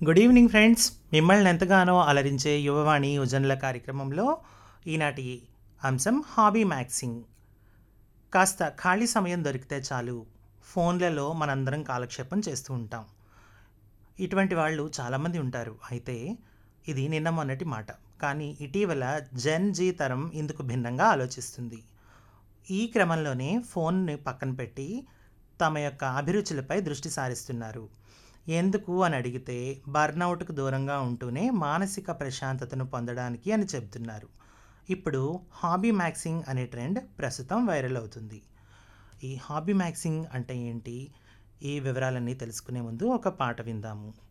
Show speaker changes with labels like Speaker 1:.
Speaker 1: good evening friends మిమ్మల్ని ఎంతగానో అలరించే యువవాణి యువజనుల కార్యక్రమంలో ఈనాటి అంశం హాబీ మ్యాక్సింగ్ కాస్త ఖాళీ సమయం దొరికితే చాలు ఫోన్లలో మనందరం కాలక్షేపం చేస్తూ ఉంటాం ఇటువంటి వాళ్ళు చాలామంది ఉంటారు అయితే ఇది నిన్న మొన్నటి మాట కానీ ఇటీవల జెన్ జీ తరం ఇందుకు భిన్నంగా ఆలోచిస్తుంది ఈ క్రమంలోనే ఫోన్ని పక్కన పెట్టి తమ యొక్క అభిరుచులపై దృష్టి సారిస్తున్నారు ఎందుకు అని అడిగితే బర్నౌట్కు దూరంగా ఉంటూనే మానసిక ప్రశాంతతను పొందడానికి అని చెబుతున్నారు ఇప్పుడు హాబీ మ్యాక్సింగ్ అనే ట్రెండ్ ప్రస్తుతం వైరల్ అవుతుంది ఈ హాబీ మ్యాక్సింగ్ అంటే ఏంటి ఈ వివరాలన్నీ తెలుసుకునే ముందు ఒక పాట విందాము